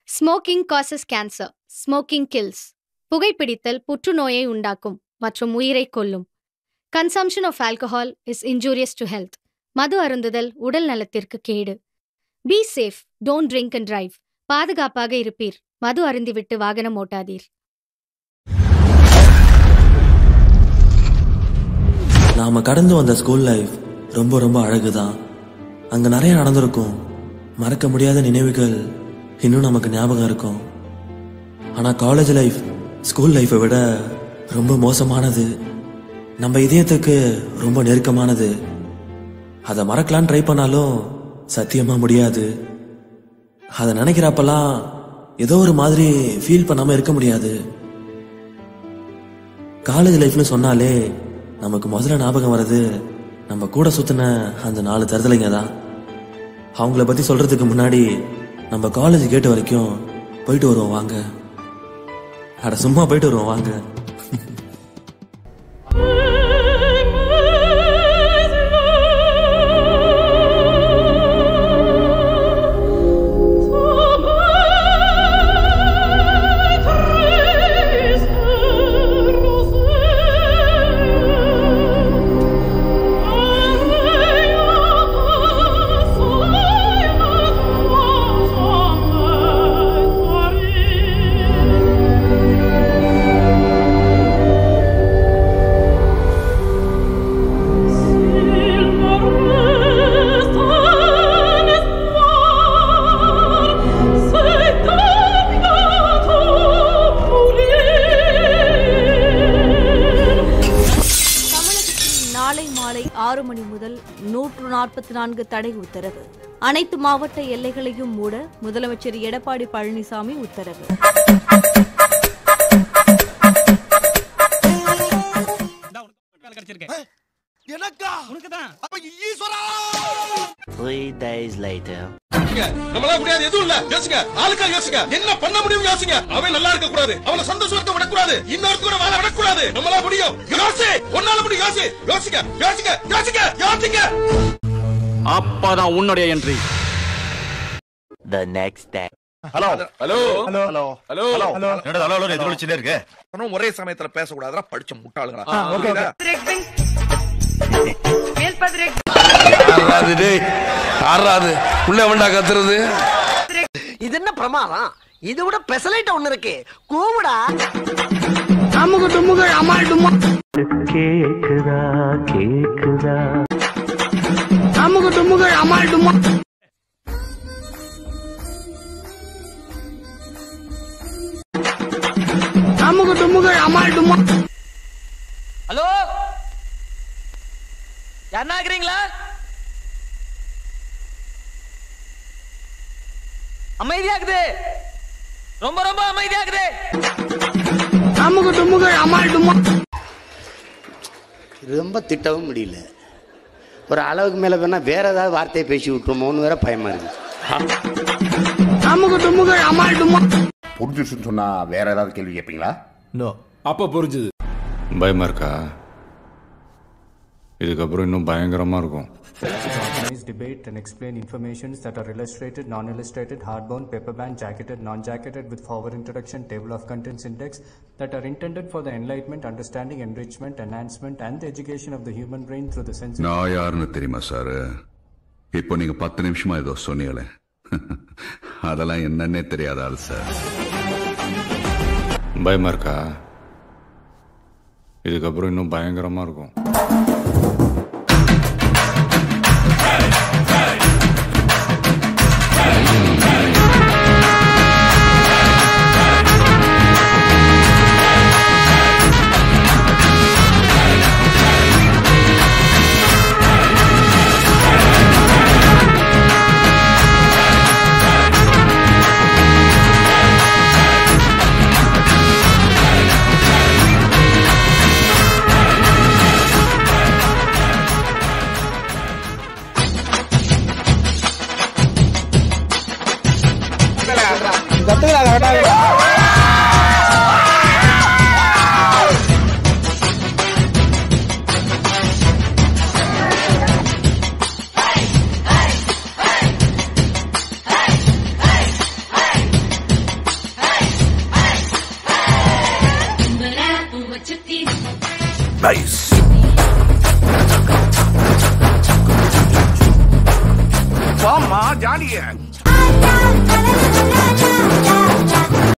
Smoking causes cancer smoking kills புகைப்பிடித்தல் புற்றுநோயை உண்டாக்கும் மற்றும் உயிரை கொல்லும் consumption of alcohol is injurious to health மது அருந்துதல் உடல் நலத்திற்கு கேடு be safe don't drink and drive பாதுகாப்பாக இருப்பீர் மது அருந்திவிட்டு வாகனம் ஓட்டாதீர் நாம கடந்து வந்த ஸ்கூல் லைஃப் ரொம்ப ரொம்ப அழகுதான் அங்க நிறைய நடந்திருக்கும் மறக்க முடியாத நினைவுகள் இன்னும் நமக்கு ஞாபகம் இருக்கும் ஆனா காலேஜ் லைஃப் ஸ்கூல் லைஃப்பை விட ரொம்ப மோசமானது நம்ம இதயத்துக்கு ரொம்ப நெருக்கமானது அதை மறக்கலான்னு ட்ரை பண்ணாலும் சத்தியமா முடியாது அதை நினைக்கிறப்பெல்லாம் ஏதோ ஒரு மாதிரி ஃபீல் பண்ணாம இருக்க முடியாது காலேஜ் லைஃப்னு சொன்னாலே நமக்கு முதல்ல ஞாபகம் வர்றது நம்ம கூட சுத்தின அந்த நாலு தருதலைங்க தான் அவங்கள பத்தி சொல்றதுக்கு முன்னாடி நம்ம காலேஜ் கேட்டு வரைக்கும் போயிட்டு வருவோம் வாங்க அட சும்மா போயிட்டு வருவோம் வாங்க தமிழகத்தில் நாளை மாலை ஆறு மணி முதல் நூற்று நாற்பத்தி நான்கு தடை உத்தரவு அனைத்து மாவட்ட எல்லைகளையும் மூட முதலமைச்சர் எடப்பாடி பழனிசாமி உத்தரவு வேலை கிடைச்சிருக்கு எனக்கா உனக்கு தான் அப்ப ஈஸ்வரா Three days later. நம்மளால முடியாது எதுவும் இல்ல யோசிங்க ஆளுக்கா யோசிங்க என்ன பண்ண முடியும் யோசிங்க அவன் நல்லா இருக்க கூடாது அவன சந்தோஷத்தை விடக்கூடாது இன்னொரு கூட வாழ விடக்கூடாது நம்மளால முடியும் யோசி உன்னால முடியும் யோசி யோசிங்க யோசிங்க யோசிங்க யோசிங்க அப்பதான் உன்னுடைய entry The next day. Hello hello hello hello hello hello என்னடா ஹலோ ஹலோ எதிரொலிச்சுட்டே இருக்கு ஆனா ஒரே சமயத்துல பேசக்கூடாதுடா படிச்ச முட்டாளுங்களா ஆறாது டேய் ஆறாது உள்ள வேண்டா கத்துறது இது என்ன பிரமாதம் இது விட பெசலைட் ஒண்ணு இருக்கு கூவுடா கேக்குதா கேக்குதா ஹலோ யாருன்னா இருக்கிறீங்களா அமைதியாக்குது ரொம்ப ரொம்ப அமைதியாக்குது ரொம்ப திட்டவும் முடியல ஒரு அளவுக்கு மேலே வேணா வேற ஏதாவது வார்த்தையை பேசி விட்டுருமோன்னு வேற பயமா இருக்கு புரிஞ்சிருச்சுன்னு சொன்னா வேற ஏதாவது கேள்வி கேட்பீங்களா அப்ப புரிஞ்சுது பயமா இருக்கா இதுக்கப்புறம் இன்னும் பயங்கரமா இருக்கும் Organize debate and explain informations that are illustrated, non-illustrated, hardbound, paperbound, jacketed, non-jacketed with forward introduction, table of contents index that are intended for the enlightenment, understanding, enrichment, enhancement and the education of the human brain through the senses. நான் யாருன்னு தெரியுமா sir இப்போ நீங்க பத்து நிமிஷமா ஏதோ சொன்னீங்களே அதெல்லாம் என்னன்னே தெரியாத ஆள் சார் பயமா இருக்கா இதுக்கப்புறம் இன்னும் பயங்கரமா இருக்கும் நைஸ் வாமா ஜாலிய